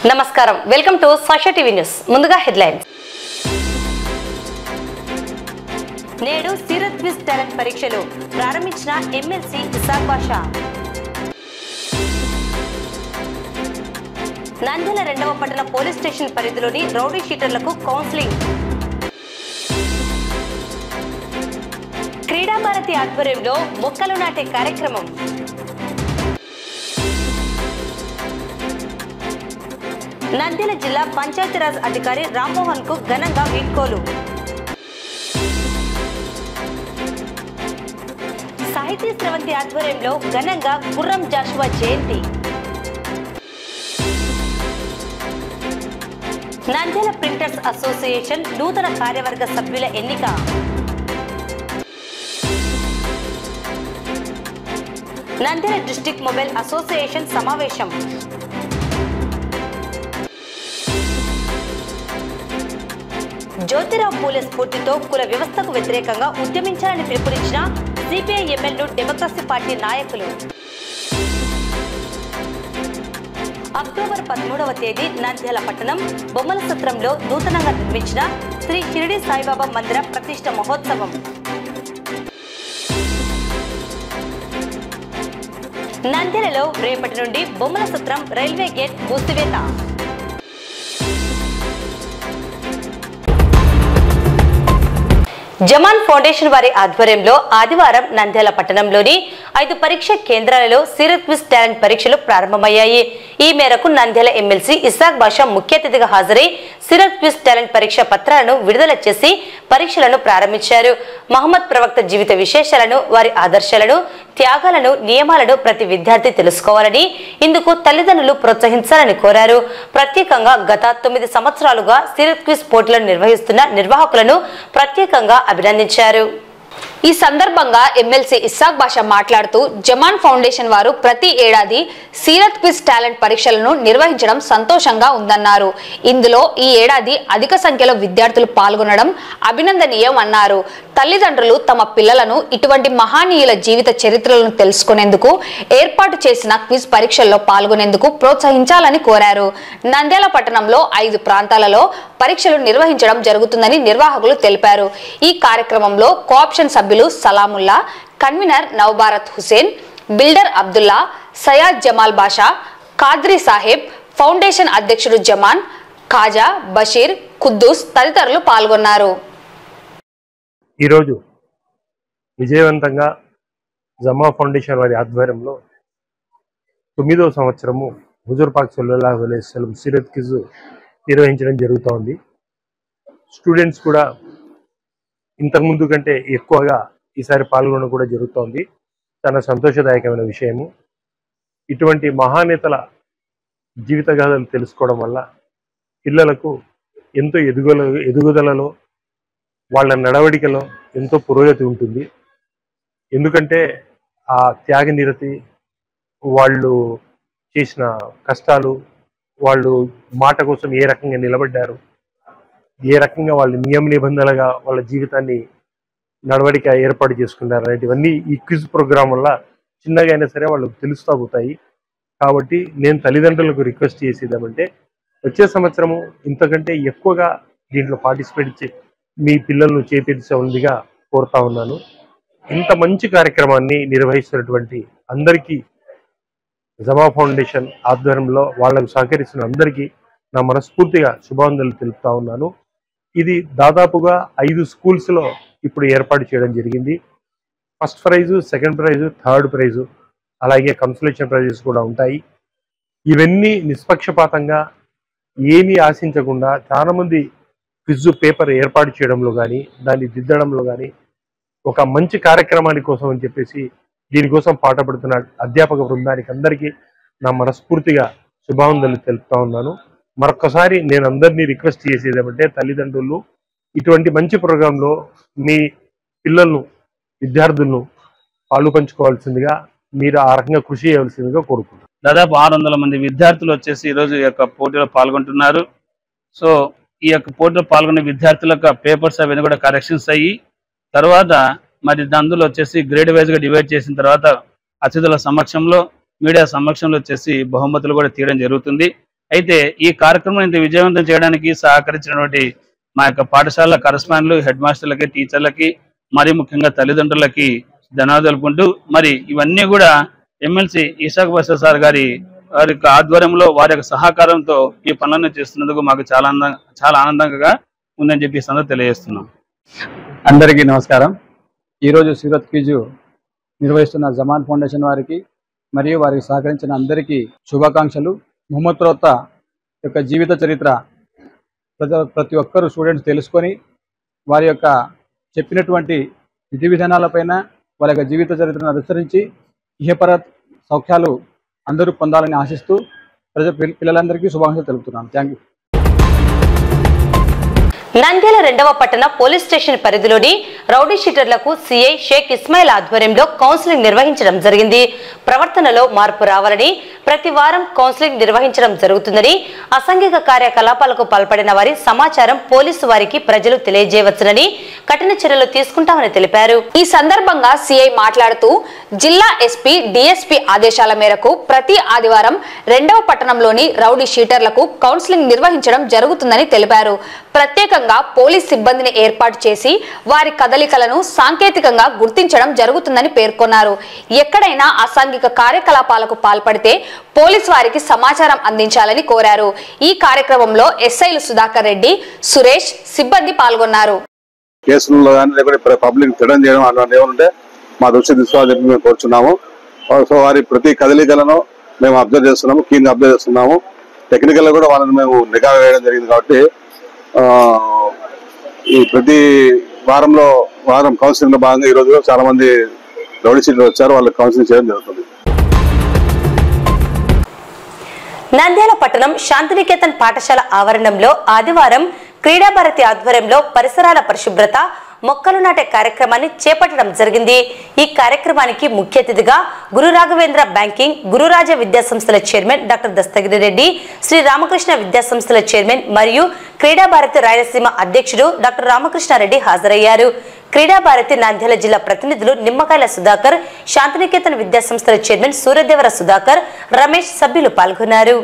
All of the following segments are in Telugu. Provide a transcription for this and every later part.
నమస్కారం welcome to Sasha TV news ముందుగా హెడ్లైన్స్ నేడు సీరత్ క్విజ్ టాలెంట్ పరీక్షలు ప్రారంభించిన ఎమ్మెల్సీ ఇసాక్ బాషా నంద్యాల రెండవ పట్టణ పోలీస్ స్టేషన్ పరిధిలోని రౌడీ షీటర్లకు కౌన్సిలింగ్ క్రీడాభారతి ఆధ్వర్యంలో మొక్కలు నాటే కార్యక్రమం నంద్యాల జిల్లా పంచాయతీరాజ్ అధికారి రామ్మోహన్ కు ఘనంగా వీడ్కోలు సాహితీ స్రవంతి ఆధ్వర్యంలో ఘనంగా గుర్రం జాషువా జయంతి నంద్యాల ప్రింటర్స్ అసోసియేషన్ నూతన కార్యవర్గ సభ్యుల ఎన్నిక నంద్యాల డిస్టిక్ మొబైల్ అసోసియేషన్ సమావేశం జ్యోతిరావు పూలే స్ఫూర్తితో కుల వ్యవస్థకు వ్యతిరేకంగా ఉద్యమించాలని పిలుపునిచ్చిన సిపిఐ ఎమ్మెల్యేలు డెమోక్రసీ పార్టీ నాయకులు అక్టోబర్ పదమూడవ తేదీ నంద్యాల పట్టణం బొమ్మల సత్రంలో నూతనంగా నిర్మించిన శ్రీ షిరిడి సాయిబాబా మందిర ప్రతిష్ట మహోత్సవం నంద్యాలలో రేపటి నుండి బొమ్మల సత్రం రైల్వే గేట్ మూసివేత జమాన్ ఫౌండేషన్ వారి ఆధ్వర్యంలో ఆదివారం నంద్యాల పట్టణంలోని ఐదు పరీక్ష కేంద్రాలలో సీరత్ క్విజ్ టాలెంట్ పరీక్షలు ప్రారంభమయ్యాయి ఈ మేరకు నంద్యాల ఎమ్మెల్సీ ఇసాక్ బాషా ముఖ్య అతిథిగా హాజరై సీరత్ క్విజ్ టాలెంట్ పరీక్ష పత్రాలను విడుదల చేసి పరీక్షలను ప్రారంభించారు మహమ్మద్ ప్రవక్త జీవిత విశేషాలను వారి ఆదర్శాలను త్యాగాలను నియమాలను ప్రతి విద్యార్థి తెలుసుకోవాలని ఇందుకు తల్లిదండ్రులు ప్రోత్సహించాలని కోరారు ప్రత్యేకంగా గత తొమ్మిది సంవత్సరాలుగా సీరత్ క్విజ్ పోటీలను నిర్వహిస్తున్న నిర్వాహకులను ప్రత్యేకంగా అభినందించారు ఈ సందర్భంగా ఎమ్మెల్సీ ఇస్సాక్ బాషా మాట్లాడుతూ జమాన్ ఫౌండేషన్ వారు ప్రతి ఏడాది సీరత్ క్విజ్ టాలెంట్ పరీక్షలను నిర్వహించడం సంతోషంగా ఉందన్నారు ఇందులో ఈ ఏడాది అధిక సంఖ్యలో విద్యార్థులు పాల్గొనడం అభినందనీయం అన్నారు తల్లిదండ్రులు తమ పిల్లలను ఇటువంటి మహానీయుల జీవిత చరిత్రలను తెలుసుకునేందుకు ఏర్పాటు చేసిన క్విజ్ పరీక్షల్లో పాల్గొనేందుకు ప్రోత్సహించాలని కోరారు నంద్యాల పట్టణంలో ఐదు ప్రాంతాలలో పరీక్షలు నిర్వహించడం జరుగుతుందని నిర్వాహకులు తెలిపారు ఈ కార్యక్రమంలో కోఆప్షన్ సభ్యులు Salamullah convener Navabharat Hussain builder Abdullah Sayyad Jamal Basha Qadri Saheb foundation అధ్యక్షుడు జమాన్ ఖాజా బషీర్ ఖుద్దూస్ తదితరులు పాల్గొన్నారు ఈరోజు విజయవంతంగా జమా ఫౌండేషన్ వారి ఆధ్వర్యంలో తొమ్మిదవ సంవత్సరము హుజూర్ పాక్ సల్లాహు అలైస్లం సీరత్ కిజ్ నిర్వహించడం జరుగుతోంది స్టూడెంట్స్ కూడా ఇంతకుముందు కంటే ఎక్కువగా ఈసారి పాల్గొనడం కూడా జరుగుతోంది చాలా సంతోషదాయకమైన విషయము ఇటువంటి మహానేతల జీవిత గాథలు తెలుసుకోవడం వల్ల పిల్లలకు ఎంతో ఎదుగుల ఎదుగుదలలో వాళ్ళ నడవడికలో ఎంతో పురోగతి ఉంటుంది ఎందుకంటే ఆ త్యాగ నిరతి వాళ్ళు చేసిన కష్టాలు వాళ్ళు మాట కోసం ఏ రకంగా నిలబడ్డారు ఏ రకంగా వాళ్ళు నియమ నిబంధనలుగా వాళ్ళ జీవితాన్ని నడవడిక ఏర్పాటు చేసుకున్నారు అనేటివన్నీ ఈ క్విజ్ ప్రోగ్రాం వల్ల చిన్నగా అయినా సరే వాళ్ళకు తెలుస్తూ పోతాయి కాబట్టి నేను తల్లిదండ్రులకు రిక్వెస్ట్ చేసేదేమంటే వచ్చే సంవత్సరము ఇంతకంటే ఎక్కువగా దీంట్లో పార్టిసిపేట్ చే మీ పిల్లలను చేపించవలదిగా కోరుతా ఉన్నాను ఇంత మంచి కార్యక్రమాన్ని నిర్వహిస్తున్నటువంటి అందరికీ జమా ఫౌండేషన్ ఆధ్వర్యంలో వాళ్ళకు సహకరిస్తున్న అందరికీ నా మనస్ఫూర్తిగా శుభాంజలు తెలుపుతా ఉన్నాను ఇది దాదాపుగా ఐదు స్కూల్స్లో ఇప్పుడు ఏర్పాటు చేయడం జరిగింది first prize second prize third prize అలాగే కన్సలేషన్ ప్రైజెస్ కూడా ఉంటాయి ఇవన్నీ నిష్పక్షపాతంగా ఏమీ ఆశించకుండా చాలామంది క్విజ్ పేపర్ ఏర్పాటు చేయడంలో కానీ దాన్ని దిద్దడంలో కానీ ఒక మంచి కార్యక్రమాని కోసం అని చెప్పేసి దీనికోసం పాటుపడుతున్న అధ్యాపక బృందానికి అందరికీ నా మనస్ఫూర్తిగా శుభావందనలు తెలుపుతా ఉన్నాను మరొకసారి నేను అందరినీ రిక్వెస్ట్ చేసేది ఏమంటే తల్లిదండ్రులు ఇటువంటి మంచి ప్రోగ్రాంలో మీ పిల్లలను విద్యార్థులను పాలు పంచుకోవాల్సిందిగా మీరు ఆ రకంగా కృషి చేయవలసిందిగా కోరుకుంటున్నాను దాదాపు ఆరు వందల మంది విద్యార్థులు వచ్చేసి ఈరోజు ఈ యొక్క పోటీలో పాల్గొంటున్నారు సో ఈ యొక్క పోటీలో పాల్గొనే విద్యార్థుల యొక్క పేపర్స్ అవన్నీ కూడా కరెక్షన్స్ అయ్యి తర్వాత మరి అందులో వచ్చేసి గ్రేడ్ వైజ్గా డివైడ్ చేసిన తర్వాత అతిథుల సమక్షంలో మీడియా సమక్షంలో వచ్చేసి బహుమతులు కూడా తీయడం జరుగుతుంది అయితే ఈ కార్యక్రమం ఇంత విజయవంతం చేయడానికి సహకరించినటువంటి మా యొక్క పాఠశాల కరస్పాండ్లు హెడ్ మాస్టర్లకి టీచర్లకి మరి ముఖ్యంగా తల్లిదండ్రులకి ధన్యవాదాలు తెలుపుకుంటూ మరి ఇవన్నీ కూడా ఎమ్మెల్సీ ఇసాక్ బస సార్ గారి వారి యొక్క ఆధ్వర్యంలో వారి యొక్క సహకారంతో ఈ పనులను చేస్తున్నందుకు మాకు చాలా ఆనందం చాలా ఆనందంగా ఉందని చెప్పి ఈ సందర్భంగా తెలియజేస్తున్నాం అందరికీ నమస్కారం ఈరోజు సూరత్ క్విజు నిర్వహిస్తున్న జమాన్ ఫౌండేషన్ వారికి మరియు వారికి సహకరించిన అందరికీ శుభాకాంక్షలు ముహమ్మద్ ప్రవక్త యొక్క జీవిత చరిత్ర ప్రతి ప్రతి ఒక్కరు స్టూడెంట్స్ తెలుసుకొని వారి యొక్క చెప్పినటువంటి విధి విధానాలపైన వారి యొక్క జీవిత చరిత్రను అనుసరించి ఇహపర సౌఖ్యాలు అందరూ పొందాలని ఆశిస్తూ ప్రజ పిల్లలందరికీ శుభాకాంక్షలు తెలుపుతున్నాను థ్యాంక్ యూ నంద్యాల రెండవ పట్టణ పోలీస్ స్టేషన్ పరిధిలోని రౌడీ షీటర్లకు సిఐ షేక్ ఇస్మాయిల్ ఆధ్వర్యంలో కౌన్సిలింగ్ నిర్వహించడం జరిగింది ప్రవర్తనలో మార్పు రావాలని ప్రతి వారం కౌన్సిలింగ్ నిర్వహించడం జరుగుతుందని అసాంఘిక కార్యకలాపాలకు పాల్పడిన వారి సమాచారం పోలీసు వారికి ప్రజలు తెలియజేయవచ్చునని కఠిన చర్యలు తీసుకుంటామని తెలిపారు ఈ సందర్భంగా సిఐ మాట్లాడుతూ జిల్లా ఎస్పీ డిఎస్పీ ఆదేశాల మేరకు ప్రతి ఆదివారం రెండవ పట్టణంలోని రౌడీ షీటర్లకు కౌన్సిలింగ్ నిర్వహించడం జరుగుతుందని తెలిపారు ప్రత్యేకంగా పోలీస్ సిబ్బందిని ఏర్పాటు చేసి వారి కదలికలను సాంకేతికంగా గుర్తించడం జరుగుతుందని పేర్కొన్నారు ఎక్కడైనా అసాంఘిక కార్యకలాపాలకు పాల్పడితే పోలీస్ వారికి సమాచారం అందించాలని కోరారు ఈ కార్యక్రమంలో ఎస్ఐలు సుధాకర్ రెడ్డి సురేష్ సిబ్బంది పాల్గొన్నారు కేసుల్లో కానీ లేకపోతే పబ్లిక్ తిడం చేయడం అట్లాంటి ఏమంటే మా దృష్టి తీసుకోవాలని చెప్పి మేము కోరుచున్నాము సో వారి ప్రతి కదలికలను మేము అబ్జర్వ్ చేస్తున్నాము కీన్ అబ్జర్వ్ చేస్తున్నాము టెక్నికల్ కూడా వాళ్ళని మేము నిఘా వేయడం జరిగింది కాబట్టి ఆ, ఈ ప్రతి వారంలో వారం కౌన్సిలింగ్ లో భాగంగా ఈ రోజు కూడా చాలా మంది రౌడీ సీట్లు వచ్చారు వాళ్ళకి కౌన్సిలింగ్ చేయడం జరుగుతుంది నంద్యాల పట్టణం శాంతినికేతన్ పాఠశాల ఆవరణంలో ఆదివారం క్రీడాభారతి ఆధ్వర్యంలో పరిసరాల పరిశుభ్రత మొక్కలు నాటే కార్యక్రమాన్ని చేపట్టడం జరిగింది ఈ కార్యక్రమానికి ముఖ్య అతిథిగా గురు రాఘవేంద్ర బ్యాంకింగ్ గురురాజ విద్యాసంస్థల చైర్మన్ డాక్టర్ దస్తగిరి రెడ్డి శ్రీ రామకృష్ణ విద్యాసంస్థల చైర్మన్ మరియు క్రీడాభారతి రాయలసీమ అధ్యక్షుడు డాక్టర్ రామకృష్ణారెడ్డి హాజరయ్యారు క్రీడాభారతి నంద్యాల జిల్లా ప్రతినిధులు నిమ్మకాయల సుధాకర్ శాంతినికేతన్ విద్యాసంస్థల చైర్మన్ సూర్యదేవర సుధాకర్ రమేష్ సభ్యులు పాల్గొన్నారు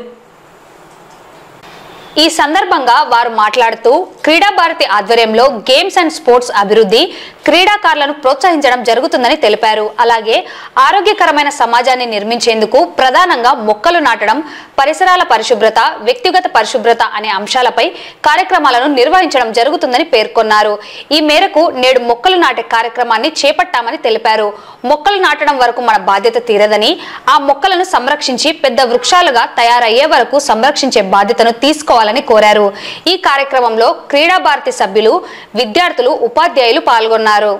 ఈ సందర్భంగా వారు మాట్లాడుతూ క్రీడా భారతి ఆధ్వర్యంలో గేమ్స్ అండ్ స్పోర్ట్స్ అభివృద్ధి క్రీడాకారులను ప్రోత్సహించడం జరుగుతుందని తెలిపారు అలాగే ఆరోగ్యకరమైన సమాజాన్ని నిర్మించేందుకు ప్రధానంగా మొక్కలు నాటడం పరిసరాల పరిశుభ్రత వ్యక్తిగత పరిశుభ్రత అనే అంశాలపై కార్యక్రమాలను నిర్వహించడం జరుగుతుందని పేర్కొన్నారు ఈ మేరకు నేడు మొక్కలు నాటే కార్యక్రమాన్ని చేపట్టామని తెలిపారు మొక్కలు నాటడం వరకు మన బాధ్యత తీరదని ఆ మొక్కలను సంరక్షించి పెద్ద వృక్షాలుగా తయారయ్యే వరకు సంరక్షించే బాధ్యతను తీసుకోవాలని కోరారు ఈ కార్యక్రమంలో క్రీడా భారతి సభ్యులు విద్యార్థులు ఉపాధ్యాయులు పాల్గొన్నారు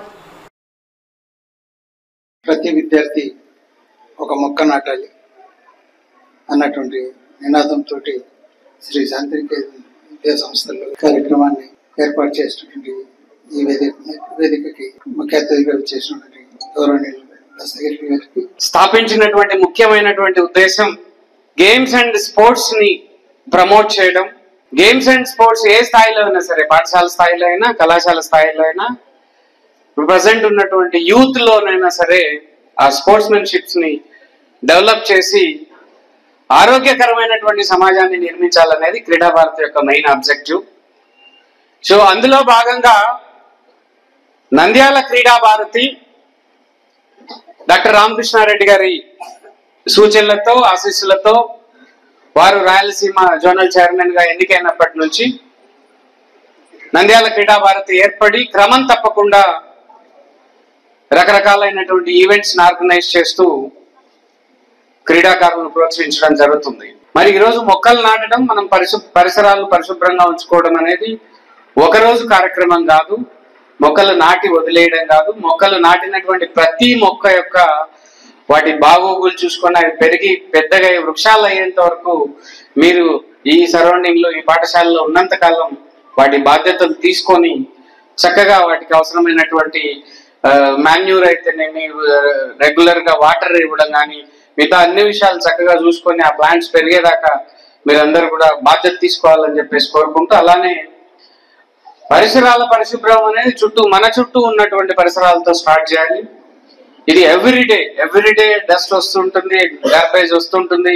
ప్రతి విద్యార్థి ఒక మొక్క నాటాలి అన్నటువంటి నినాదంతో శ్రీ శాంతినికే విద్యా సంస్థల్లో కార్యక్రమాన్ని ఏర్పాటు చేసినటువంటి ఈ వేదిక వేదికకి ముఖ్య అతిథిగా చేసినటువంటి గౌరవనీయులు దస్తగిరి గారికి స్థాపించినటువంటి ముఖ్యమైనటువంటి ఉద్దేశం గేమ్స్ అండ్ స్పోర్ట్స్ ని ప్రమోట్ చేయడం గేమ్స్ అండ్ స్పోర్ట్స్ ఏ స్థాయిలో అయినా సరే పాఠశాల స్థాయిలో అయినా కళాశాల స్థాయిలో అయినా ప్రజెంట్ ఉన్నటువంటి యూత్ లోనైనా సరే ఆ స్పోర్ట్స్మెన్షిప్స్ ని డెవలప్ చేసి ఆరోగ్యకరమైనటువంటి సమాజాన్ని నిర్మించాలనేది క్రీడా భారతి యొక్క మెయిన్ ఆబ్జెక్టివ్ సో అందులో భాగంగా నంద్యాల క్రీడా భారతి డాక్టర్ రామకృష్ణారెడ్డి గారి సూచనలతో ఆశీస్సులతో వారు రాయలసీమ జోనల్ చైర్మన్ గా ఎన్నికైనప్పటి నుంచి నంద్యాల క్రీడా భారతి ఏర్పడి క్రమం తప్పకుండా రకరకాలైనటువంటి ఈవెంట్స్ ఆర్గనైజ్ చేస్తూ క్రీడాకారులను ప్రోత్సహించడం జరుగుతుంది మరి ఈరోజు మొక్కలు నాటడం మనం పరిశు పరిసరాలను పరిశుభ్రంగా ఉంచుకోవడం అనేది ఒక రోజు కార్యక్రమం కాదు మొక్కలు నాటి వదిలేయడం కాదు మొక్కలు నాటినటువంటి ప్రతి మొక్క యొక్క వాటి బాగోగులు చూసుకొని అవి పెరిగి పెద్దగా అయ్యి వృక్షాలు అయ్యేంత వరకు మీరు ఈ సరౌండింగ్ లో ఈ పాఠశాలలో ఉన్నంత కాలం వాటి బాధ్యతలు తీసుకొని చక్కగా వాటికి అవసరమైనటువంటి మాన్యూర్ అయితేనేమి రెగ్యులర్ గా వాటర్ ఇవ్వడం కానీ మిగతా అన్ని విషయాలు చక్కగా చూసుకొని ఆ ప్లాంట్స్ పెరిగేదాకా మీరందరూ కూడా బాధ్యత తీసుకోవాలని చెప్పేసి కోరుకుంటూ అలానే పరిసరాల పరిశుభ్రం అనేది చుట్టూ మన చుట్టూ ఉన్నటువంటి పరిసరాలతో స్టార్ట్ చేయాలి ఇది ఎవ్రీడే ఎవ్రీడే డస్ట్ వస్తుంటుంది గార్బేజ్ వస్తుంటుంది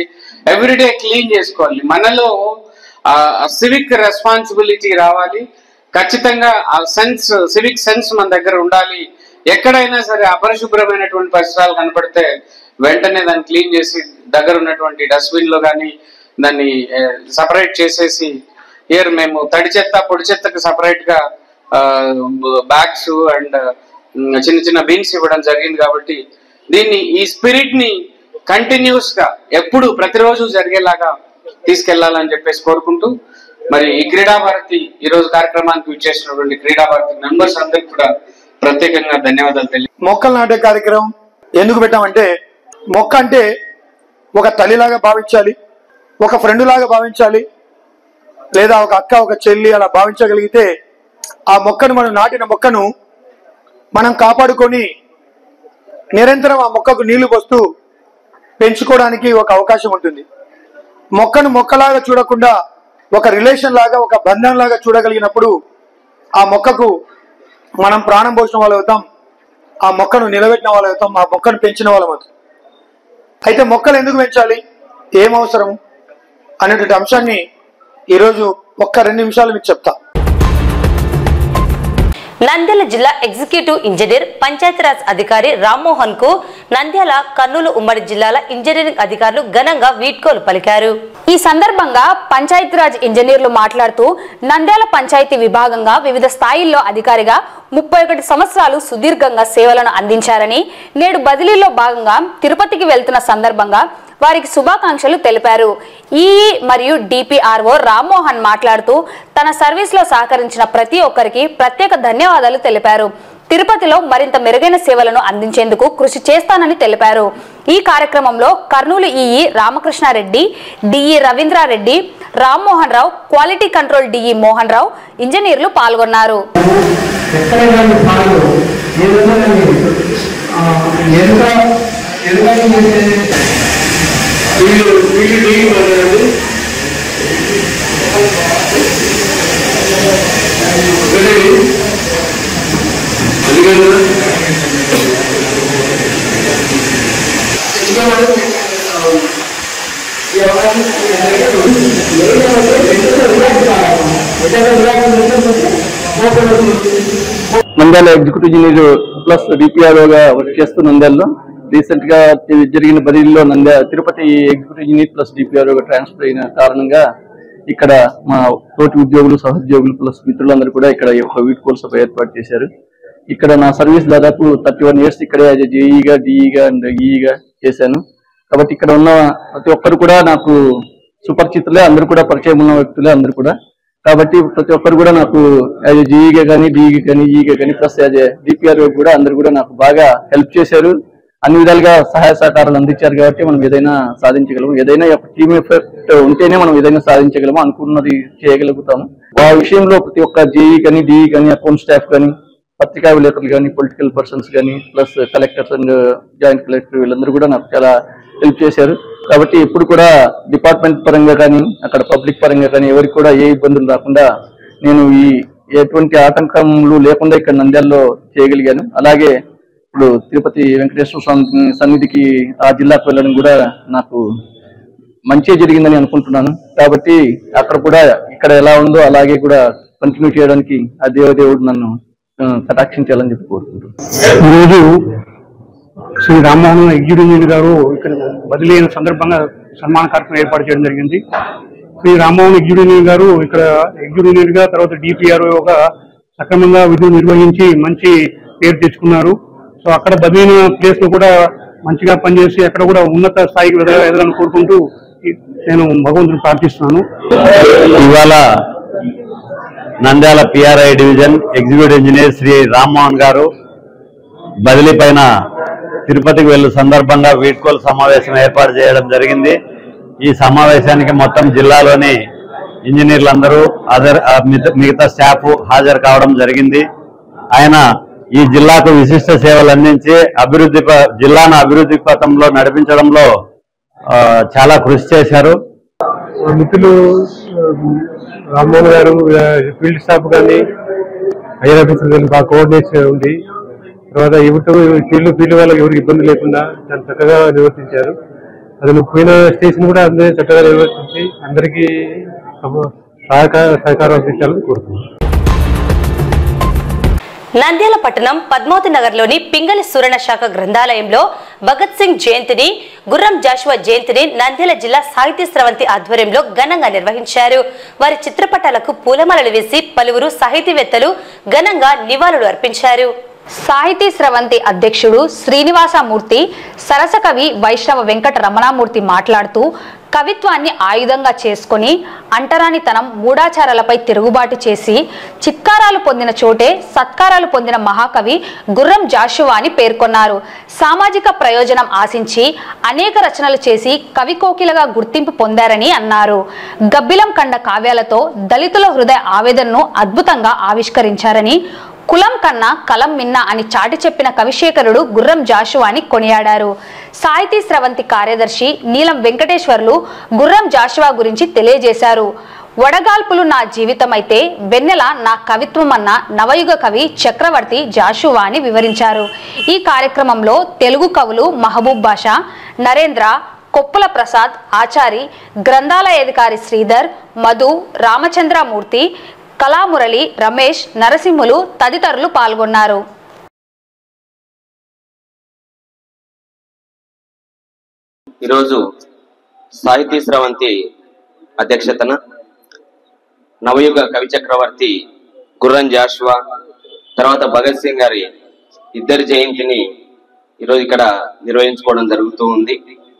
ఎవ్రీడే క్లీన్ చేసుకోవాలి మనలో సివిక్ రెస్పాన్సిబిలిటీ రావాలి ఖచ్చితంగా ఆ సెన్స్ సివిక్ సెన్స్ మన దగ్గర ఉండాలి ఎక్కడైనా సరే అపరిశుభ్రమైనటువంటి పరిసరాలు కనపడితే వెంటనే దాన్ని క్లీన్ చేసి దగ్గర ఉన్నటువంటి డస్ట్బిన్ లో కానీ దాన్ని సపరేట్ చేసేసి ఇయర్ మేము తడి చెత్త పొడి చెత్తకు సపరేట్ గా బ్యాగ్స్ అండ్ చిన్న చిన్న బీన్స్ ఇవ్వడం జరిగింది కాబట్టి దీన్ని ఈ స్పిరిట్ ని కంటిన్యూస్ గా ఎప్పుడు ప్రతిరోజు జరిగేలాగా తీసుకెళ్లాలని చెప్పేసి కోరుకుంటూ మరి ఈ క్రీడా భారతి ఈ రోజు కార్యక్రమానికి విచ్చేసినటువంటి క్రీడా భారతి మెంబర్స్ అందరికి కూడా ప్రత్యేకంగా ధన్యవాదాలు తెలియ మొక్కలు నాటే కార్యక్రమం ఎందుకు పెట్టామంటే మొక్క అంటే ఒక తల్లిలాగా భావించాలి ఒక ఫ్రెండ్ లాగా భావించాలి లేదా ఒక అక్క ఒక చెల్లి అలా భావించగలిగితే ఆ మొక్కను మనం నాటిన మొక్కను మనం కాపాడుకొని నిరంతరం ఆ మొక్కకు నీళ్లు పోస్తూ పెంచుకోవడానికి ఒక అవకాశం ఉంటుంది మొక్కను మొక్కలాగా చూడకుండా ఒక రిలేషన్ లాగా ఒక బంధం లాగా చూడగలిగినప్పుడు ఆ మొక్కకు మనం ప్రాణం పోసిన వాళ్ళు అవుతాం ఆ మొక్కను నిలబెట్టిన వాళ్ళు అవుతాం ఆ మొక్కను పెంచిన వాళ్ళం అవుతాం అయితే మొక్కలు ఎందుకు పెంచాలి ఏం అవసరం అనేటువంటి అంశాన్ని ఈరోజు ఒక్క రెండు నిమిషాలు మీకు చెప్తా నంద్యాల జిల్లా ఎగ్జిక్యూటివ్ ఇంజనీర్ పంచాయతీరాజ్ అధికారి రామ్మోహన్ కు నంద్యాల కర్నూలు ఉమ్మడి జిల్లాల ఇంజనీరింగ్ అధికారులు ఘనంగా వీడ్కోలు పలికారు ఈ సందర్భంగా పంచాయతీరాజ్ ఇంజనీర్లు మాట్లాడుతూ నంద్యాల పంచాయతీ విభాగంగా వివిధ స్థాయిల్లో అధికారిగా ముప్పై ఒకటి సంవత్సరాలు సుదీర్ఘంగా సేవలను అందించారని నేడు బదిలీలో భాగంగా తిరుపతికి వెళ్తున్న సందర్భంగా వారికి శుభాకాంక్షలు తెలిపారు ఈఈ మరియు డిపిఆర్ఓ రామ్మోహన్ మాట్లాడుతూ తన సర్వీస్లో సహకరించిన ప్రతి ఒక్కరికి ప్రత్యేక ధన్యవాదాలు తెలిపారు తిరుపతిలో మరింత మెరుగైన సేవలను అందించేందుకు కృషి చేస్తానని తెలిపారు ఈ కార్యక్రమంలో Kurnool EE Ramakrishna Reddy DE Ravindra Reddy Rammohan Rao quality control DE Mohan Rao ఇంజనీర్లు పాల్గొన్నారు ఎక్కడ కానీ పాలు ఏదైనా కానీ ఆ, ఎంత ఎంత చేసే వీళ్ళు వీళ్ళు డీల్ మాట్లాడండి అది కదా నంద్యాల ఎగ్జిక్యూటివ్ ఇంజనీర్ ప్లస్ డిపిఆర్ఓగా వర్క్ చేస్తూ నంద్యాలలో రీసెంట్ గా జరిగిన బదిలీలో నంద్యా తిరుపతి ఎగ్జిక్యూటివ్ ఇంజనీర్ ప్లస్ డిపిఆర్ఓగా ట్రాన్స్ఫర్ అయిన కారణంగా ఇక్కడ మా తోటి ఉద్యోగులు సహోద్యోగులు ప్లస్ మిత్రులందరూ కూడా ఇక్కడ ఈ ఒక వీడ్కోల్ సభ ఏర్పాటు చేశారు ఇక్కడ నా సర్వీస్ దాదాపు థర్టీ వన్ ఇయర్స్ ఇక్కడే జేఈగా డిఈగా అండ్ ఈఈగా చేశాను కాబట్టి ఇక్కడ ఉన్న ప్రతి ఒక్కరు కూడా నాకు సుపరిచితులే అందరూ కూడా పరిచయం ఉన్న వ్యక్తులే అందరూ కూడా కాబట్టి ప్రతి ఒక్కరు కూడా నాకు యాజ్ జీఈగా కానీ డిఈగా కానీ ఈగా కానీ ప్లస్ యాజ్ డిపిఆర్ కూడా అందరూ కూడా నాకు బాగా హెల్ప్ చేశారు అన్ని విధాలుగా సహాయ సహకారాలు అందించారు కాబట్టి మనం ఏదైనా సాధించగలము ఏదైనా ఒక టీమ్ ఎఫెక్ట్ ఉంటేనే మనం ఏదైనా సాధించగలము అనుకున్నది చేయగలుగుతాము ఆ విషయంలో ప్రతి ఒక్క జేఈ కానీ డిఈ కానీ అకౌంట్ స్టాఫ్ కానీ పత్రికా విలేకరులు కానీ పొలిటికల్ పర్సన్స్ కానీ plus collectors and joint collector వీళ్ళందరూ కూడా నాకు చాలా హెల్ప్ చేశారు కాబట్టి ఎప్పుడు కూడా డిపార్ట్మెంట్ పరంగా కానీ అక్కడ పబ్లిక్ పరంగా కానీ ఎవరికి కూడా ఏ ఇబ్బందులు రాకుండా నేను ఈ ఎటువంటి ఆటంకములు లేకుండా ఇక్కడ నంద్యాలలో చేయగలిగాను అలాగే ఇప్పుడు తిరుపతి వెంకటేశ్వర స్వామి సన్నిధికి ఆ జిల్లాకు వెళ్ళడం కూడా నాకు మంచి జరిగిందని అనుకుంటున్నాను కాబట్టి అక్కడ కూడా ఇక్కడ ఎలా ఉందో అలాగే కూడా కంటిన్యూ చేయడానికి ఆ దేవదేవుడు నన్ను ఆ, కటాక్షించాలని చెప్పి కోరుకుంటున్నాను ఈరోజు శ్రీ రామ్మోహన్ ఎగ్జిక్యూటివ్ ఇంజనీర్ గారు ఇక్కడ బదిలీ అయిన సందర్భంగా సన్మాన కార్యక్రమం ఏర్పాటు చేయడం జరిగింది శ్రీ రామ్మోహన్ ఎగ్జిక్యూటివ్ ఇంజనీర్ గారు ఇక్కడ ఎగ్జిక్యూటివ్ ఇంజనీర్ గా తర్వాత డిపిఆర్ ఒక సక్రమంగా విధులు నిర్వహించి మంచి పేరు తెచ్చుకున్నారు సో అక్కడ బదిలీ అయిన ప్లేస్ లో కూడా మంచిగా పనిచేసి అక్కడ కూడా ఉన్నత స్థాయికి ఎదగ ఎదగాలని కోరుకుంటూ ఈ- నేను భగవంతుని ప్రార్థిస్తున్నాను ఇవాళ Nandyal PRI division executive engineer Sri Rammohan garu బదిలీ పైన తిరుపతికి వెళ్ళు సందర్భంగా వీడ్కోలు సమావేశం ఏర్పాటు చేయడం జరిగింది ఈ సమావేశానికి మొత్తం జిల్లాలోని ఇంజనీర్లందరూ అదర్ ఆ మిగతా- మిగతా స్టాఫ్ హాజరు కావడం జరిగింది ఆయన ఈ జిల్లాకు విశిష్ట సేవలు అందించి అభివృద్ధి ప- జిల్లాను అభివృద్ధి పథంలో నడిపించడంలో ఆ, చాలా కృషి చేశారు మా మిత్రులు ఆ, రామ్మోహన్ గారు ఆ, ఫీల్డ్ స్టాఫ్ కానీ హైయర్ ఆఫీసర్ కానీ బాగా కోఆర్డినేషన్ ఉంది తర్వాత ఎవరితో ఫీల్డ్ ఫీల్డ్ వాళ్ళకి ఎవరికి ఇబ్బంది లేకుండా చాలా చక్కగా నిర్వర్తించారు అసలు పోయిన స్టేషన్ కూడా అందరి చక్కగా నిర్వర్తించి అందరికీ సహకార సహకారం అందించాలని కోరుతున్నాను నంద్యాల పట్టణం పద్మావతి నగర్లోని పింగళి సురణ శాఖ గ్రంథాలయంలో భగత్ సింగ్ జయంతిని గుర్రం జాషువా జయంతిని నంద్యాల జిల్లా సాహితీ స్రవంతి ఆధ్వర్యంలో ఘనంగా నిర్వహించారు వారి చిత్రపటాలకు పూలమాలలు వేసి పలువురు సాహితీవేత్తలు ఘనంగా నివాళులు అర్పించారు సాహితీ స్రవంతి అధ్యక్షుడు శ్రీనివాసమూర్తి సరసకవి వైష్ణవ వెంకట రమణామూర్తి మాట్లాడుతూ కవిత్వాన్ని ఆయుధంగా చేసుకొని అంటరానితనం మూఢాచారాలపై తిరుగుబాటు చేసి చిత్కారాలు పొందిన చోటే సత్కారాలు పొందిన మహాకవి గుర్రం జాషువా అని పేర్కొన్నారు సామాజిక ప్రయోజనం ఆశించి అనేక రచనలు చేసి కవి కోకిలగా గుర్తింపు పొందారని అన్నారు గబ్బిలం కండ కావ్యాలతో దళితుల హృదయ ఆవేదనను అద్భుతంగా ఆవిష్కరించారని కులం కన్నా కలం మిన్న అని చాటి చెప్పిన కవిశేఖరుడు గుర్రం జాషువాని కొనియాడారు సాహితీ స్రవంతి కార్యదర్శి నీలం వెంకటేశ్వర్లు గుర్రం జాషువా గురించి తెలియజేశారు వడగాల్పులు నా జీవితమైతే వెన్నెల నా కవిత్వం అన్న నవయుగ కవి చక్రవర్తి జాషువా అని వివరించారు ఈ కార్యక్రమంలో తెలుగు కవులు మహబూబ్ బాషా నరేంద్ర కొప్పుల ప్రసాద్ ఆచారి గ్రంథాలయాధికారి శ్రీధర్ మధు రామచంద్రమూర్తి కళామురళి రమేష్ నరసింహులు తదితరులు పాల్గొన్నారు ఈరోజు సాహితీ స్రవంతి అధ్యక్షతన నవయుగ కవి చక్రవర్తి గుర్రం జాషువా తర్వాత భగత్ సింగ్ గారి ఇద్దరి జయంతిని ఈరోజు ఇక్కడ నిర్వహించుకోవడం జరుగుతూ ఉంది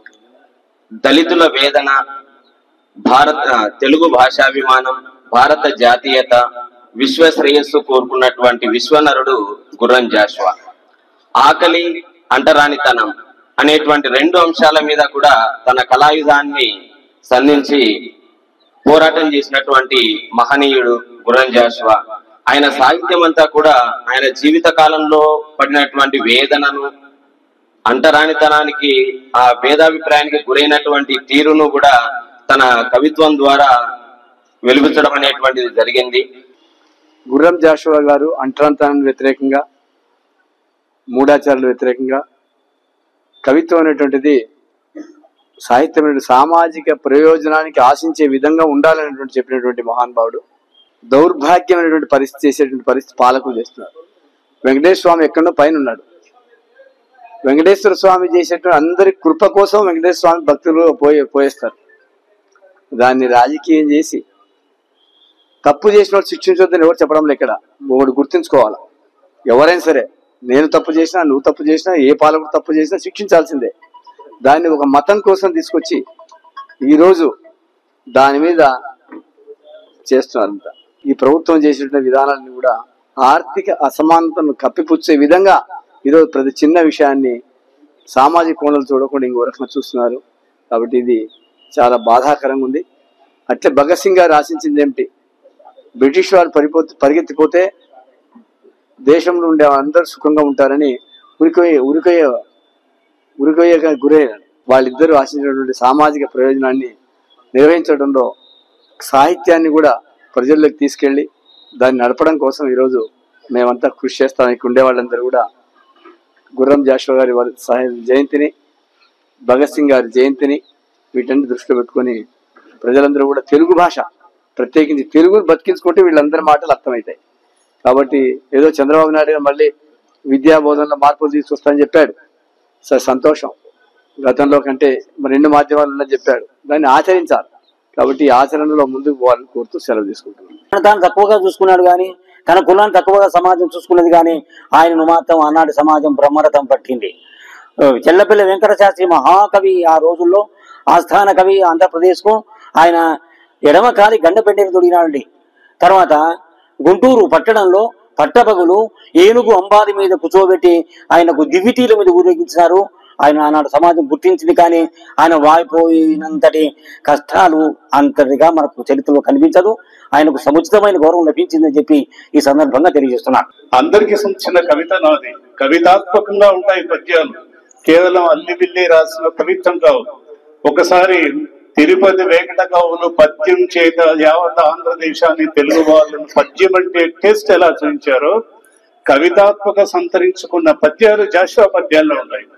దళితుల వేదన భారత తెలుగు భాషాభిమానం భారత జాతీయత విశ్వ శ్రేయస్సు కోరుకున్నటువంటి విశ్వనరుడు గుర్రం జాషువా ఆకలి అంటరానితనం అనేటువంటి రెండు అంశాల మీద కూడా తన కళాయుధాన్ని సంధించి పోరాటం చేసినటువంటి మహనీయుడు గుర్రం జాషువా ఆయన సాహిత్యం అంతా కూడా ఆయన జీవిత కాలంలో పడినటువంటి వేదనను అంటరానితనానికి ఆ భేదాభిప్రాయానికి గురైనటువంటి తీరును కూడా తన కవిత్వం ద్వారా వెలుగుచడం అనేటువంటిది జరిగింది గుర్రం జాషువా గారు అంటరాంతనానికి వ్యతిరేకంగా మూఢాచారాలకు వ్యతిరేకంగా కవిత్వం అనేటువంటిది సాహిత్యం అనేది సామాజిక ప్రయోజనానికి ఆశించే విధంగా ఉండాలనేటువంటి చెప్పినటువంటి మహానుభావుడు దౌర్భాగ్యమైనటువంటి పరిస్థితి చేసేటువంటి పరిస్థితి పాలకులు చేస్తున్నారు వెంకటేశ్వర స్వామి ఎక్కడో పైన ఉన్నాడు వెంకటేశ్వర స్వామి చేసేటువంటి అందరి కృప కోసం వెంకటేశ్వర స్వామి భక్తులు పోయే పోయేస్తారు దాన్ని రాజకీయం చేసి తప్పు చేసిన వాళ్ళు శిక్షించొద్దని ఎవరు చెప్పడం లేదు ఇక్కడ ఒకటి గుర్తుంచుకోవాలి ఎవరైనా సరే నేను తప్పు చేసినా నువ్వు తప్పు చేసినా ఏ పాలకుడు తప్పు చేసినా శిక్షించాల్సిందే దాన్ని ఒక మతం కోసం తీసుకొచ్చి ఈరోజు దాని మీద చేస్తున్నారంట ఈ ప్రభుత్వం చేసినటువంటి విధానాన్ని కూడా ఆర్థిక అసమానతను కప్పిపుచ్చే విధంగా ఈరోజు ప్రతి చిన్న విషయాన్ని సామాజిక కోణాలు చూడకుండా ఇంకో రకంగా చూస్తున్నారు కాబట్టి ఇది చాలా బాధాకరంగా ఉంది అట్లే భగత్ సింగ్ గారు ఆశించింది ఏమిటి బ్రిటిష్ వారు పరిపో పరిగెత్తిపోతే దేశంలో ఉండే అందరూ సుఖంగా ఉంటారని ఉరికోయే ఉరికోయే ఉరికోయే గురయ్యారు వాళ్ళిద్దరూ ఆశించినటువంటి సామాజిక ప్రయోజనాన్ని నిర్వహించడంలో సాహిత్యాన్ని కూడా ప్రజల్లోకి తీసుకెళ్ళి దాన్ని నడపడం కోసం ఈరోజు మేమంతా కృషి చేస్తాం ఇక్కడ ఉండే వాళ్ళందరూ కూడా గుర్రం జాషువా గారి వారి సహాయ జయంతిని భగత్ సింగ్ గారి జయంతిని వీటన్ని దృష్టిలో పెట్టుకొని ప్రజలందరూ కూడా తెలుగు భాష ప్రత్యేకించి తెలుగును బతికించుకుంటే వీళ్ళందరి మాటలు అర్థమవుతాయి కాబట్టి ఏదో చంద్రబాబు నాయుడు గారు మళ్ళీ విద్యా బోధనలో మార్పులు తీసుకొస్తానని చెప్పాడు సరే సంతోషం గతంలో కంటే మరి రెండు మాధ్యమాలు ఉన్నది చెప్పాడు దాన్ని ఆచరించాలి కాబట్టి ఈ ఆచరణలో ముందుకు పోవాలని కోరుతూ సెలవు తీసుకుంటున్నాను తను తాను తక్కువగా చూసుకున్నాడు కానీ తన కులాన్ని తక్కువగా సమాజం చూసుకున్నది కానీ ఆయనను మాత్రం ఆనాటి సమాజం బ్రహ్మరథం పట్టింది ఆ, చెల్లపల్లి వెంకట శాస్త్రి మహాకవి ఆ రోజుల్లో ఆస్థాన కవి ఆంధ్రప్రదేశ్కు ఆయన ఎడమ కాలి గండపెండిని తొడిగినాడండి తర్వాత గుంటూరు పట్టణంలో పట్టపగులు ఏనుగు అంబాది మీద కూర్చోబెట్టి ఆయనకు దివిటీల మీద ఊరేగించినారు ఆయన ఆనాడు సమాజం గుర్తించింది కానీ ఆయన వాయిపోయినంతటి కష్టాలు అంతటిగా మనకు చరిత్రలో కనిపించదు ఆయనకు సముచితమైన గౌరవం లభించిందని చెప్పి ఈ సందర్భంగా తెలియజేస్తున్నాను అందరికి సంచిన కవిత నాది కవితాత్మకంగా ఉంటాయి పద్యాలు కేవలం అల్లిబిల్లి రాసిన కవిత్వం కావు ఒకసారి తిరుపతి వెంకట కవులు పద్యం చేత యావత్ ఆంధ్రదేశాన్ని తెలుగు వాళ్ళను పద్యం అంటే టెస్ట్ ఎలా చూపించారో కవితాత్మక సంతరించుకున్న పద్యాలు జాషువా పద్యాల్లో ఉన్నాయి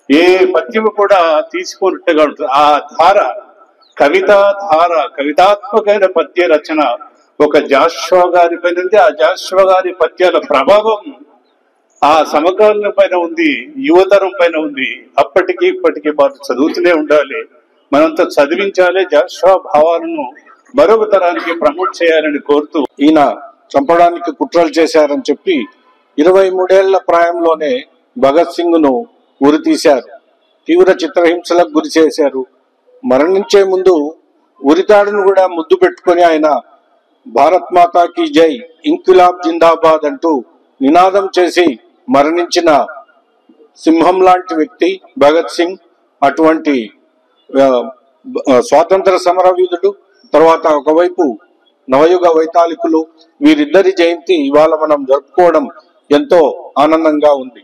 ఏ పద్యము కూడా తీసుకున్నట్టుగా ఉంటుంది ఆ ధార కవితా ధార కవితాత్మకమైన పద్య రచన ఒక జాషువా గారి పైన ఉంది ఆ జాషువా గారి పద్యాల ప్రభావం ఆ సమకాలీన పైన ఉంది యువతరం పైన ఉంది అప్పటికి ఇప్పటికీ వారు చదువుతూనే ఉండాలి మనంతా చదివించాలి జాషువా భావాలను మరొక తరానికి ప్రమోట్ చేయాలని కోరుతూ ఈయన చంపడానికి కుట్రలు చేశారని చెప్పి ఇరవై మూడేళ్ల ప్రాయంలోనే భగత్ సింగ్ ను ఉరి తీశారు తీవ్ర చిత్రహింసలకు గురి చేశారు మరణించే ముందు ఉరితాడును కూడా ముద్దు పెట్టుకొని ఆయన భారత్ మాతాకి జై ఇంక్విలాబ్ జిందాబాద్ అంటూ నినాదం చేసి మరణించిన సింహం లాంటి వ్యక్తి భగత్ సింగ్ అటువంటి ఆ, ఆ, స్వాతంత్ర సమరవీరుడు తర్వాత ఒకవైపు నవయుగ వైతాళికులు వీరిద్దరి జయంతి ఇవాళ మనం జరుపుకోవడం ఎంతో ఆనందంగా ఉంది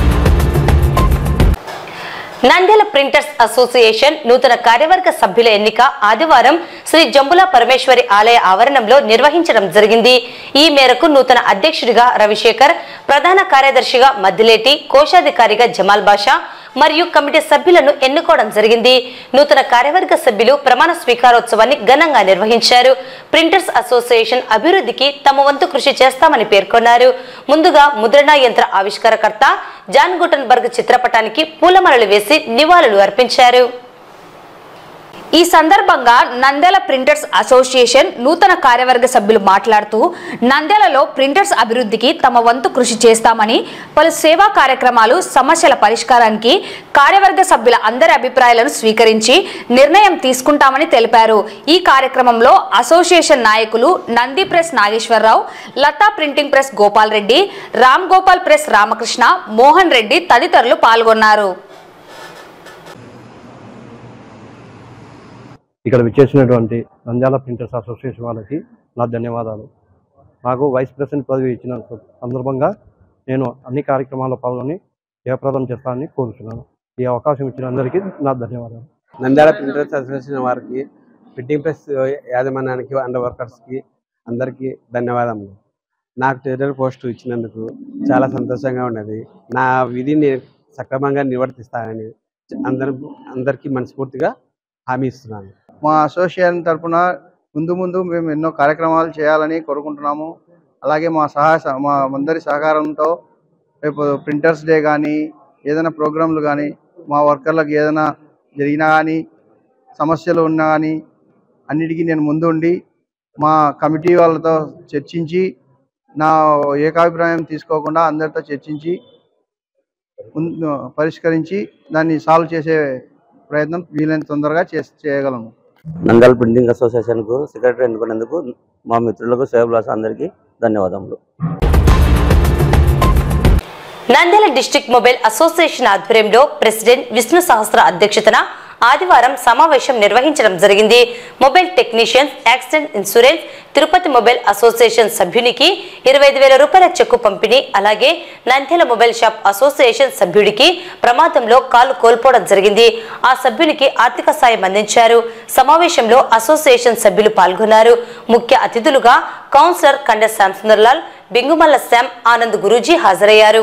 నంద్యాల ప్రింటర్స్ అసోసియేషన్ నూతన కార్యవర్గ సభ్యుల ఎన్నిక ఆదివారం శ్రీ జంబుల పరమేశ్వరి ఆలయ ఆవరణంలో నిర్వహించడం జరిగింది ఈ మేరకు నూతన అధ్యక్షుడిగా రవిశేఖర్ ప్రధాన కార్యదర్శిగా మద్దిలేటి కోశాధికారిగా జమాల్ బాషా మరియు కమిటీ సభ్యులను ఎన్నుకోవడం జరిగింది నూతన కార్యవర్గ సభ్యులు ప్రమాణ స్వీకారోత్సవాన్ని ఘనంగా నిర్వహించారు ప్రింటర్స్ అసోసియేషన్ అభివృద్ధికి తమ వంతు కృషి చేస్తామని పేర్కొన్నారు ముందుగా ముద్రణా యంత్ర ఆవిష్కారకర్త జాన్ గుటన్బర్గ్ చిత్రపటానికి పూలమాలలు వేసి నివాళులు అర్పించారు ఈ సందర్భంగా నంద్యాల ప్రింటర్స్ అసోసియేషన్ నూతన కార్యవర్గ సభ్యులు మాట్లాడుతూ నంద్యాలలో ప్రింటర్స్ అభివృద్ధికి తమ వంతు కృషి చేస్తామని పలు సేవా కార్యక్రమాలు సమస్యల పరిష్కారానికి కార్యవర్గ సభ్యుల అందరి అభిప్రాయాలను స్వీకరించి నిర్ణయం తీసుకుంటామని తెలిపారు ఈ కార్యక్రమంలో అసోసియేషన్ నాయకులు Nandi press Nageswara Rao Latha printing press Gopal Reddy Ram Gopal press Ramakrishna Mohan Reddy తదితరులు పాల్గొన్నారు ఇక్కడ విచ్చేసినటువంటి నంద్యాల ప్రింటర్స్ అసోసియేషన్ వాళ్ళకి నా ధన్యవాదాలు నాకు వైస్ ప్రెసిడెంట్ పదవి ఇచ్చిన సందర్భంగా నేను అన్ని కార్యక్రమాల్లో పాల్గొని జయప్రదం చేస్తానని కోరుతున్నాను ఈ అవకాశం ఇచ్చిన అందరికీ నా ధన్యవాదాలు నంద్యాల ప్రింటర్స్ అసోసియేషన్ వారికి ప్రింటింగ్ ప్రెస్ యాజమాన్యానికి అండ్ వర్కర్స్కి అందరికీ ధన్యవాదములు నాకు ట్రేడర్ పోస్ట్ ఇచ్చినందుకు చాలా సంతోషంగా ఉన్నది నా విధిని సక్రమంగా నిర్వర్తిస్తానని అందరి అందరికీ మనస్ఫూర్తిగా హామీ ఇస్తున్నాను మా అసోసియేషన్ తరపున ముందు ముందు మేము ఎన్నో కార్యక్రమాలు చేయాలని కోరుకుంటున్నాము అలాగే మా సహాయ సహ- మా అందరి సహకారంతో రేపు ప్రింటర్స్ డే కానీ ఏదైనా ప్రోగ్రాంలు కానీ మా వర్కర్లకు ఏదైనా జరిగినా కానీ సమస్యలు ఉన్నా కానీ అన్నిటికీ నేను ముందు ఉండి మా కమిటీ వాళ్ళతో చర్చించి నా ఏకాభిప్రాయం తీసుకోకుండా అందరితో చర్చించి ముందు పరిష్కరించి దాన్ని సాల్వ్ చేసే ప్రయత్నం వీలైనంత తొందరగా చేస్ చేయగలము నంద్యాల ప్రింటింగ్ అసోసియేషన్కు సెక్రటరీ ఎన్నుకున్నందుకు మా మిత్రులకు సేవలాస అందరికీ ధన్యవాదములు నంద్యాల డిస్ట్రిక్ట్ మొబైల్ అసోసియేషన్ ఆధ్వర్యంలో ప్రెసిడెంట్ విష్ణు సహస్ర అధ్యక్షతన ఆదివారం సమావేశం నిర్వహించడం జరిగింది mobile technicians accident insurance Tirupati mobile association సభ్యునికి ఇరవై ఐదు వేల రూపాయల చెక్కు పంపిణీ అలాగే నంద్యాల మొబైల్ షాప్ అసోసియేషన్ సభ్యుడికి ప్రమాదంలో కాలు కోల్పోవడం జరిగింది ఆ సభ్యునికి ఆర్థిక సాయం అందించారు సమావేశంలో అసోసియేషన్ సభ్యులు పాల్గొన్నారు ముఖ్య అతిథులుగా కౌన్సిలర్ కండ శ్యాంసుందర్లాల్ బింగుమల్ల శ్యామ్ ఆనంద్ గురూజీ హాజరయ్యారు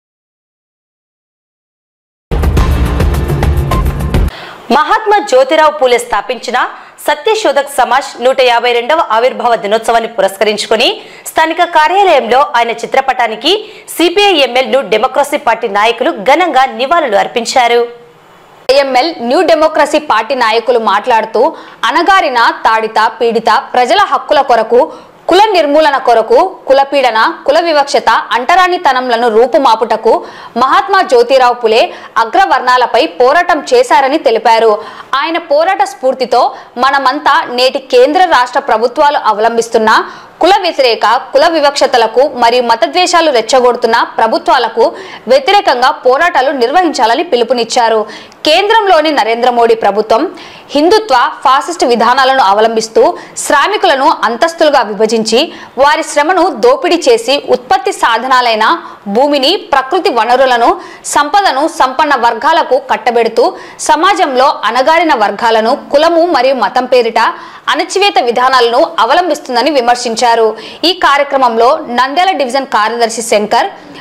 మహాత్మా జ్యోతిరావు పూలే స్థాపించిన సత్యశోధక్ సమాజ్ నూట యాభై రెండవ ఆవిర్భావ దినోత్సవాన్ని పురస్కరించుకుని స్థానిక కార్యాలయంలో ఆయన చిత్రపటానికి CPI ML new democracy party నాయకులు ఘనంగా నివాళులు అర్పించారు ఐఎంఎల్ న్యూ డెమోక్రసీ పార్టీ నాయకులు మాట్లాడుతూ అనగారిన తాడిత పీడిత ప్రజల హక్కుల కొరకు కుల నిర్మూలన కొరకు కులపీడన కుల వివక్షత అంటరానితనంలను రూపుమాపుటకు మహాత్మా జ్యోతిరావు పులే అగ్రవర్ణాలపై పోరాటం చేశారని తెలిపారు ఆయన పోరాట స్ఫూర్తితో మనమంతా నేటి కేంద్ర రాష్ట్ర ప్రభుత్వాలు అవలంబిస్తున్న కుల వ్యతిరేక కుల వివక్షతలకు మరియు మతద్వేషాలు రెచ్చగొడుతున్న ప్రభుత్వాలకు వ్యతిరేకంగా పోరాటాలు నిర్వహించాలని పిలుపునిచ్చారు కేంద్రంలోని నరేంద్ర మోడీ ప్రభుత్వం హిందుత్వ ఫాసిస్ట్ విధానాలను అవలంబిస్తూ శ్రామికులను అంతస్తులుగా విభజించి వారి శ్రమను దోపిడీ చేసి ఉత్పత్తి సాధనాలైన భూమిని ప్రకృతి వనరులను సంపదను సంపన్న వర్గాలకు కట్టబెడుతూ సమాజంలో అణగారిన వర్గాలను కులము మరియు మతం పేరిట అణచివేత విధానాలను అవలంబిస్తుందని విమర్శించారు ఈ కార్యక్రమంలో నంద్యాల డివిజన్ కార్యదర్శి శంకర్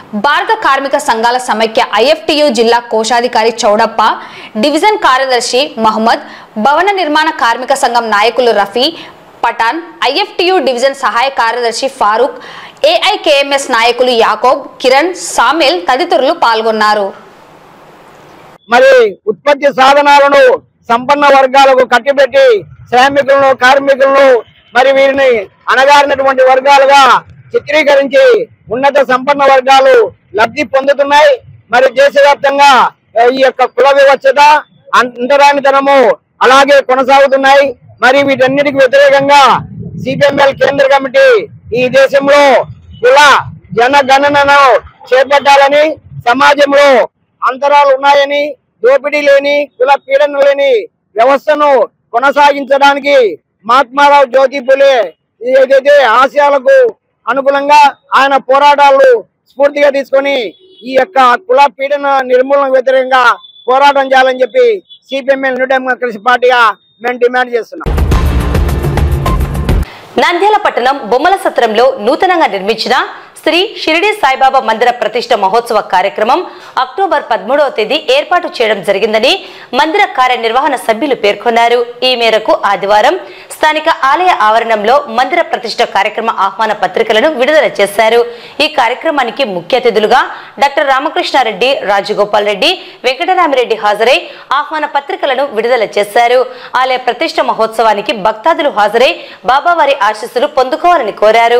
భారత కార్మిక సంఘాల సమైక్య ఐఎఫ్టియు జిల్లా కోశాధికారి చౌడప్ప డివిజన్ కార్యదర్శి మహమ్మద్ భవన నిర్మాణ కార్మిక సంఘం నాయకులు రఫీ పఠాన్ ఐఎఫ్టియు డివిజన్ సహాయ కార్యదర్శి ఫారూక్ ఏఐకేఎంఎస్ నాయకులు యాకోబ్ కిరణ్ సామెల్ తదితరులు పాల్గొన్నారు మరి ఉత్పత్తి సాధనాలను సంపన్న వర్గాలకు కట్టిపెట్టి శ్రామికులను కార్మికులను మరి వీరిని అణగారినటువంటి వర్గాలుగా చిత్రీకరించి ఉన్నత సంపన్న వర్గాలు లబ్ధి పొందుతున్నాయి మరి దేశవ్యాప్తంగా ఆ, ఈ యొక్క కుల వివక్షత అంటరానితనము అలాగే కొనసాగుతున్నాయి మరి వీటన్నిటికి వ్యతిరేకంగా సిపిఎంఎల్ కేంద్ర కమిటీ ఈ దేశంలో కుల జనగణనను చేపట్టాలని సమాజంలో అంతరాలు ఉన్నాయని దోపిడీ లేని కుల పీడన లేని వ్యవస్థను కొనసాగించడానికి మహాత్మారావు జ్యోతి పులే ఏదైతే ఆశయాలకు అనుగుణంగా ఆయన పోరాటాలు స్ఫూర్తిగా తీసుకొని ఈ యొక్క కుల పీడన నిర్మూలన వ్యతిరేకంగా పోరాటం చేయాలని చెప్పి సిపిఎంఎల్ న్యూ డెమోక్రసీ పార్టీగా మేము డిమాండ్ చేస్తున్నాం నంద్యాల పట్టణం బొమ్మల సత్రంలో నూతనంగా నిర్మించిన శ్రీ షిరిడి సాయిబాబా మందిర ప్రతిష్ట మహోత్సవ కార్యక్రమం అక్టోబర్ పదమూడవ తేదీ ఏర్పాటు చేయడం జరిగిందని మందిర కార్యనిర్వహణ సభ్యులు పేర్కొన్నారు ఈ మేరకు ఆదివారం స్థానిక ఆలయ ఆవరణంలో మందిర ప్రతిష్ట కార్యక్రమ ఆహ్వాన పత్రికలను విడుదల చేశారు ఈ కార్యక్రమానికి ముఖ్య అతిథులుగా డాక్టర్ రామకృష్ణారెడ్డి రాజగోపాల్ రెడ్డి వెంకటరామిరెడ్డి హాజరై ఆహ్వాన పత్రికలను విడుదల చేశారు ఆలయ ప్రతిష్ట మహోత్సవానికి భక్తాదులు హాజరై బాబావారి ఆశీస్సులు పొందుకోవాలని కోరారు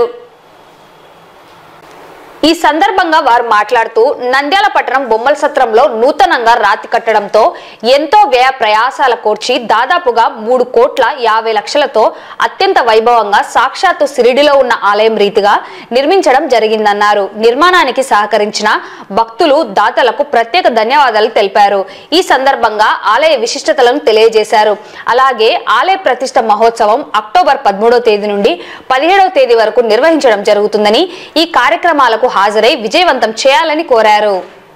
ఈ సందర్భంగా వారు మాట్లాడుతూ నంద్యాల పట్టణం బొమ్మల సత్రంలో నూతనంగా రాతి కట్టడంతో ఎంతో వ్యయ ప్రయాసాల కోర్చి దాదాపుగా మూడు కోట్ల యాభై లక్షలతో అత్యంత వైభవంగా సాక్షాత్తు సిరిడిలో ఉన్న ఆలయం రీతిగా నిర్మించడం జరిగిందన్నారు నిర్మాణానికి సహకరించిన భక్తులు దాతలకు ప్రత్యేక ధన్యవాదాలు తెలిపారు ఈ సందర్భంగా ఆలయ విశిష్టతలను తెలియజేశారు అలాగే ఆలయ ప్రతిష్ట మహోత్సవం అక్టోబర్ పదమూడవ తేదీ నుండి పదిహేడవ తేదీ వరకు నిర్వహించడం జరుగుతుందని ఈ కార్యక్రమాలకు హాజరై విజయవంతం చేయాలని కోరారు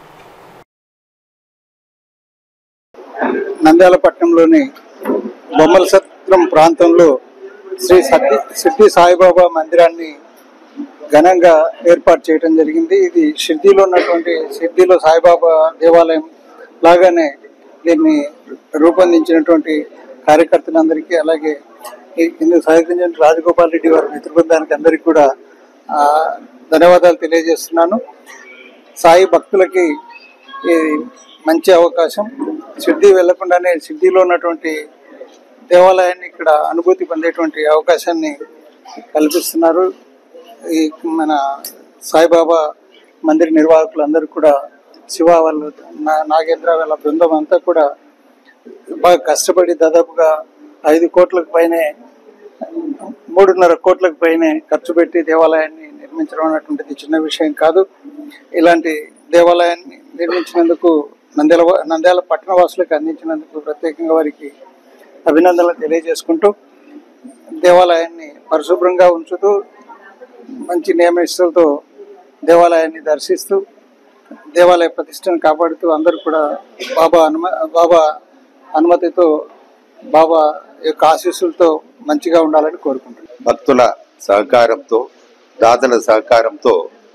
నంద్యాల పట్టణంలోని బొమ్మల సత్రం ప్రాంతంలో శ్రీ సత్య సిద్ధి సాయిబాబా మందిరాన్ని ఘనంగా ఏర్పాటు చేయడం జరిగింది ఇది షిర్డీలో ఉన్నటువంటి షిర్డీలో సాయిబాబా దేవాలయం లాగానే దీన్ని రూపొందించినటువంటి కార్యకర్తలందరికీ అలాగే ఈ- ఇందుకు సహకరించిన రాజగోపాల్ రెడ్డి వారి మిత్ర బృందానికి అందరికీ కూడా ఆ, ధన్యవాదాలు తెలియజేస్తున్నాను సాయి భక్తులకి ఈ మంచి అవకాశం సిద్ధి వెళ్లకుండానే సిద్ధిలో ఉన్నటువంటి దేవాలయాన్ని ఇక్కడ అనుభూతి పొందేటువంటి అవకాశాన్ని కల్పిస్తున్నారు ఈ మన సాయిబాబా మందిర నిర్వాహకులందరూ కూడా శివ వాళ్ళు నా- నాగేంద్ర వాళ్ళ బృందం అంతా కూడా బాగా కష్టపడి దాదాపుగా ఐదు కోట్లకు పైనే మూడున్నర కోట్లకు పైనే ఖర్చు పెట్టి దేవాలయాన్ని నిర్మించడం అనేటువంటిది చిన్న విషయం కాదు ఇలాంటి దేవాలయాన్ని నిర్మించినందుకు నంద్యాల నంద్యాల పట్టణ వాసులకు అందించినందుకు ప్రత్యేకంగా వారికి అభినందనలు తెలియజేసుకుంటూ దేవాలయాన్ని పరిశుభ్రంగా ఉంచుతూ మంచి నియమనిష్టలతో దేవాలయాన్ని దర్శిస్తూ దేవాలయ ప్రతిష్టను కాపాడుతూ అందరూ కూడా బాబా అనుమ బాబా అనుమతితో బాబా యొక్క ఆశీస్సులతో మంచిగా ఉండాలని కోరుకుంటున్నాను భక్తుల సహకారంతో దాతల సహకారంతో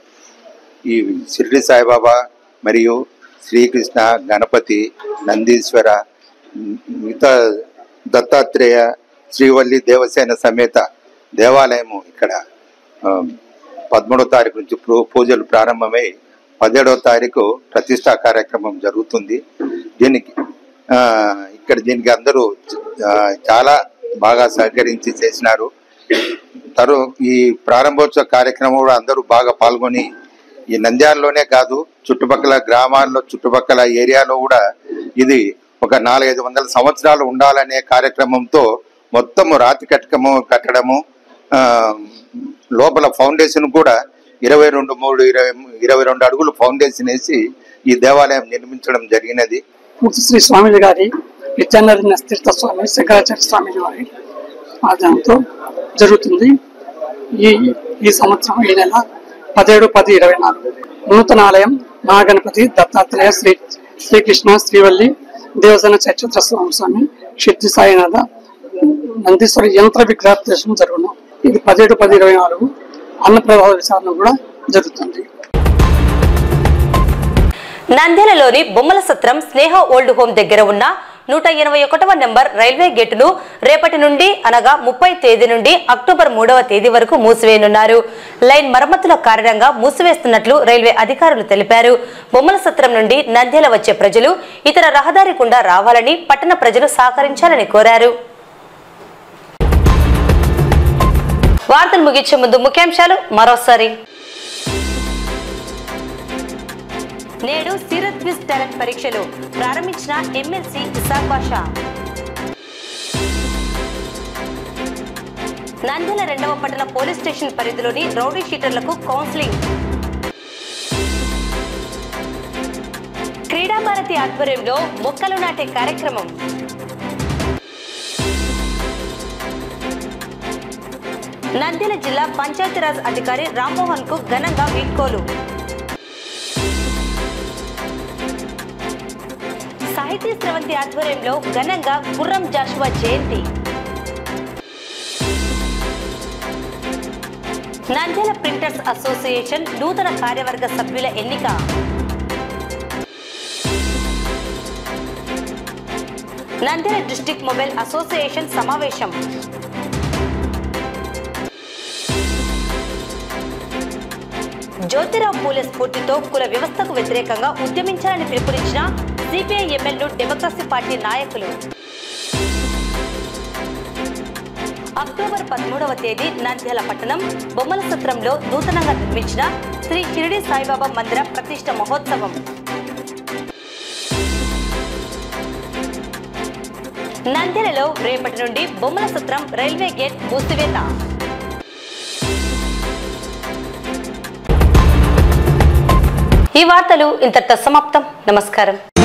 ఈ షిరిడి సాయిబాబా మరియు శ్రీకృష్ణ గణపతి నందీశ్వర మిగతా దత్తాత్రేయ శ్రీవల్లి దేవసేన సమేత దేవాలయము ఇక్కడ ఆ, పదమూడో తారీఖు నుంచి పూ- పూజలు ప్రారంభమై పదిహేడవ తారీఖు ప్రతిష్టా కార్యక్రమం జరుగుతుంది దీనికి ఆ, ఇక్కడ దీనికి అందరూ ఆ, చాలా బాగా సహకరించి చేసినారు తరు ఈ ప్రారంభోత్సవ కార్యక్రమం కూడా అందరూ బాగా పాల్గొని ఈ నంద్యాలలోనే కాదు చుట్టుపక్కల గ్రామాల్లో చుట్టుపక్కల ఏరియాలో కూడా ఇది ఒక నాలుగైదు వందల సంవత్సరాలు ఉండాలనే కార్యక్రమంతో మొత్తము రాతి కట్టకము కట్టడము ఆ, లోపల ఫౌండేషన్ కూడా ఇరవై రెండు మూడు ఇరవై ఇరవై రెండు అడుగులు ఫౌండేషన్ వేసి ఈ దేవాలయం నిర్మించడం జరిగినది పూర్తి శ్రీ స్వామిజీ గారి నిత్యానంద తీర్థ స్వామి శంకరాచార్య స్వామిజీ వారి ఆధ్వర్యంతో జరుగుతుంది ఈ ఈ సంవత్సరం ఈ నెల పదిహేడు పది ఇరవై నాలుగు నూతన ఆలయం మహాగణపతి దత్తాత్రేయ శ్రీ శ్రీకృష్ణ శ్రీవల్లి దేవసేన చైత్ర స్వామి సిద్ధి సాయినాథ నందీశ్వరి యంత్ర విగ్రహోత్సవం జరుగును ఇది పదిహేడు పది ఇరవై నాలుగు అన్నప్రభావ విచారణ కూడా జరుగుతుంది నంద్యాలలోని బొమ్మల సత్రం స్నేహ ఓల్డ్ హోమ్ దగ్గర ఉన్న నూట ఎనభై ఒకటవ నెంబర్ రైల్వే గేటును రేపటి నుండి అనగా ముప్పై తేదీ నుండి అక్టోబర్ మూడవ తేదీ వరకు మూసివేయనున్నారు లైన్ మరమ్మతుల కారణంగా మూసివేస్తున్నట్లు రైల్వే అధికారులు తెలిపారు బొమ్మల సత్రం నుండి నంద్యాల వచ్చే ప్రజలు ఇతర రహదారి గుండా రావాలని పట్టణ ప్రజలు సహకరించాలని కోరారు వార్తలు ముగించే ముందు ముఖ్యాంశాలు మరోసారి నేడు సీరత్ క్విజ్ టాలెంట్ పరీక్షలు ప్రారంభించిన ఎమ్మెల్సీ ఇసాక్ బాషా నంద్యాల రెండవ పట్టణ పోలీస్ స్టేషన్ పరిధిలోని రౌడీ షీటర్లకు కౌన్సిలింగ్ క్రీడా భారతి ఆధ్వర్యంలో మొక్కలు నాటే కార్యక్రమం నంద్యాల జిల్లా పంచాయతీరాజ్ అధికారి రామ్మోహన్ కు ఘనంగా వీడ్కోలు సాహితీ స్రవంతి ఆధ్వర్యంలో ఘనంగా గుర్రం జాషువా జయంతి నంద్యాల ప్రింటర్స్ అసోసియేషన్ నూతన కార్యవర్గ సభ్యుల ఎన్నిక నంద్యాల డిస్టిక్ మొబైల్ అసోసియేషన్ సమావేశం జ్యోతిరావు పూలే స్ఫూర్తితో కుల వ్యవస్థకు వ్యతిరేకంగా ఉద్యమించాలని పిలుపునిచ్చిన సిపిఐ ఎమ్మెల్యేలు డెమోక్రసీ పార్టీ నాయకులు అక్టోబర్ పదమూడవ తేదీ నంద్యాల పట్టణం బొమ్మల సత్రంలో నూతనంగా నిర్మించిన శ్రీ షిరిడి సాయిబాబా మందిర ప్రతిష్ట మహోత్సవం నంద్యాలలో రేపటి నుండి బొమ్మల సత్రం రైల్వే గేట్ మూసివేత ఈ వార్తలు ఇంతటితో సమాప్తం నమస్కారం